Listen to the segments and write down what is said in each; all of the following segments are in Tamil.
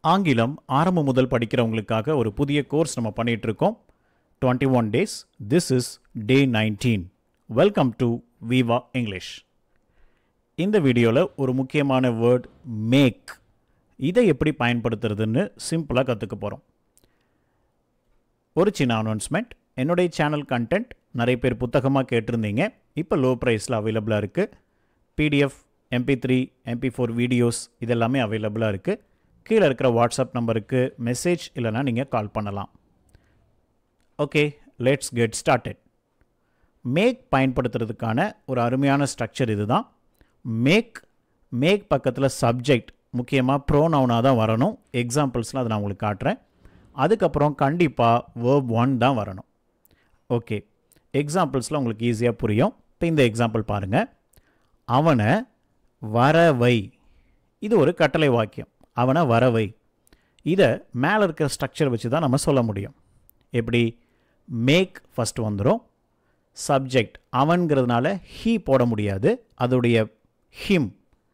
ஆங்கிலம் ஆரம்பம் முதல் படிக்கிறவங்களுக்காக ஒரு புதிய கோர்ஸ் நம்ம பண்ணிட்டு இருக்கோம் twenty one days this is day nineteen welcome to Viva English இந்த வீடியோவில் ஒரு முக்கியமான வேர்ட் மேக் இதை எப்படி பயன்படுத்துறதுன்னு சிம்பிளாக கற்றுக்க போகிறோம் ஒரு சின்ன அனௌன்ஸ்மெண்ட் என்னுடைய சேனல் கண்டென்ட் நிறைய பேர் புத்தகமாக கேட்டிருந்தீங்க இப்போ லோ ப்ரைஸில் அவைலபிளாக இருக்குது PDF MP three MP four videos இதெல்லாமே அவைலபிளாக இருக்குது கீழே இருக்கிற வாட்ஸ்அப் நம்பருக்கு மெசேஜ் இல்லைனா நீங்கள் கால் பண்ணலாம் okay let's get started make பயன்படுத்துறதுக்கான ஒரு அருமையான ஸ்ட்ரக்சர் இதுதான் மேக் மேக் பக்கத்தில் சப்ஜெக்ட் முக்கியமாக ப்ரோனவுனாக தான் வரணும் எக்ஸாம்பிள்ஸ்லாம் அதை நான் உங்களுக்கு காட்டுறேன் அதுக்கப்புறம் கண்டிப்பாக வேர்ப் ஒன் தான் வரணும் ஓகே எக்ஸாம்பிள்ஸில் உங்களுக்கு ஈஸியாக புரியும் இப்போ இந்த எக்ஸாம்பிள் பாருங்கள் அவனை வரவை இது ஒரு கட்டளை வாக்கியம் அவனை வரவை இதை மேலே இருக்கிற ஸ்ட்ரக்சர் வச்சு தான் நம்ம சொல்ல முடியும் எப்படி மேக் ஃபஸ்ட் வந்துடும் சப்ஜெக்ட் அவன்கிறதுனால ஹீ போட முடியாது அதோடைய ஹிம்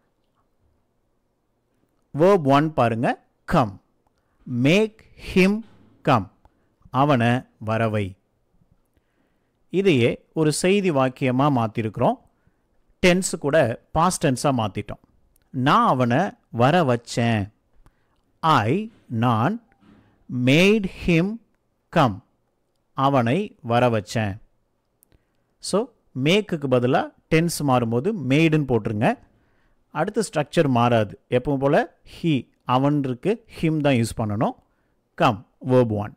வேர்ப் ஒன் பாருங்க கம் மேக் ஹிம் கம் அவனை வரவை இதையே ஒரு செய்தி வாக்கியமாக மாற்றிருக்கிறோம் டென்ஸ் கூட பாஸ்ட் டென்ஸாக மாற்றிட்டோம் நான் அவனை வர வச்சேன் ஐ நான் மேட் ஹிம் கம் அவனை வர வச்சேன் ஸோ மேக்குக்கு பதிலாக டென்ஸ் மாறும்போது மேடுன்னு போட்டுருங்க அடுத்த ஸ்ட்ரக்சர் மாறாது எப்பவும் போல் ஹி அவன் இருக்கு ஹிம் தான் யூஸ் பண்ணணும் கம் வேர்ப் ஒன்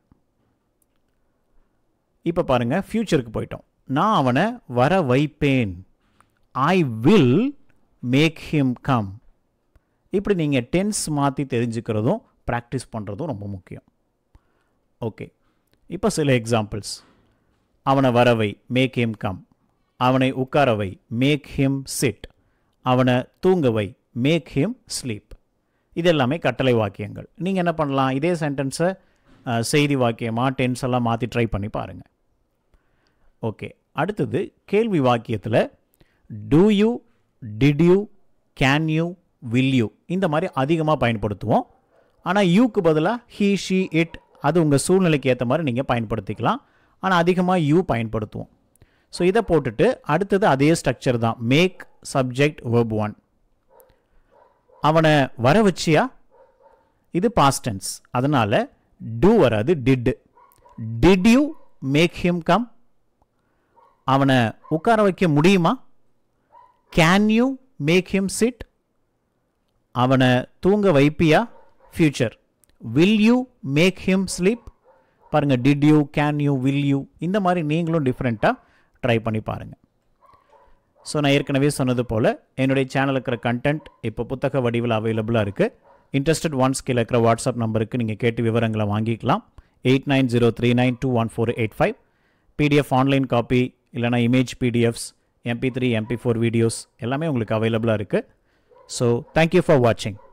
இப்போ பாருங்கள் ஃப்யூச்சருக்கு போயிட்டோம் நான் அவனை வர வைப்பேன் I will make him come இப்படி நீங்கள் டென்ஸ் மாற்றி தெரிஞ்சுக்கிறதும் ப்ராக்டிஸ் பண்ணுறதும் ரொம்ப முக்கியம் ஓகே இப்போ சில எக்ஸாம்பிள்ஸ் அவனை வரவை மேக் ஹிம் கம் அவனை உட்காரவை மேக் ஹிம் சிட் அவனை தூங்கவை மேக் ஹிம் ஸ்லீப் இது எல்லாமே கட்டளை வாக்கியங்கள் நீங்கள் என்ன பண்ணலாம் இதே சென்டென்ஸை செய்தி வாக்கியமாக டென்ஸ் எல்லாம் மாற்றி ட்ரை பண்ணி பாருங்கள் ஓகே அடுத்தது கேள்வி வாக்கியத்தில் do you did you can you will you இந்த மாதிரி அதிகமாக பயன்படுத்துவோம் ஆனால் யூக்கு பதிலாக ஹீ ஷீ இட் அது உங்கள் சூழ்நிலைக்கு ஏற்ற மாதிரி நீங்கள் பயன்படுத்திக்கலாம் ஆனால் அதிகமாக யூ பயன்படுத்துவோம் ஸோ இதை போட்டுட்டு அடுத்தது அதே ஸ்ட்ரக்சர் தான் மேக் சப்ஜெக்ட் வேர்ப் ஒன் அவனை வர வச்சியா இது பாஸ்டன்ஸ் அதனால் டூ வராது did did you make him come அவனை உட்கார வைக்க முடியுமா can you make him sit அவனை தூங்க வைப்பியா future will you make him sleep பாருங்கள் did you can you will you இந்த மாதிரி நீங்களும் டிஃப்ரெண்ட்டாக ட்ரை பண்ணி பாருங்கள் ஸோ நான் ஏற்கனவே சொன்னது போல் என்னுடைய சேனலுக்கு இருக்கிற கண்டென்ட் இப்போ புத்தக வடிவில் அவைலபிளாக இருக்குது இன்ட்ரெஸ்டட் ஒன்ஸ் கீழே இருக்கிற வாட்ஸ்அப் நம்பருக்கு நீங்கள் கேட்டு விவரங்களை வாங்கிக்கலாம் eight nine zero three nine two one four eight five PDF online copy இல்லைனா image PDFs MP three MP four videos எல்லாமே உங்களுக்கு அவைலபிளாக இருக்குது ஸோ தேங்க்யூ ஃபார் வாட்சிங்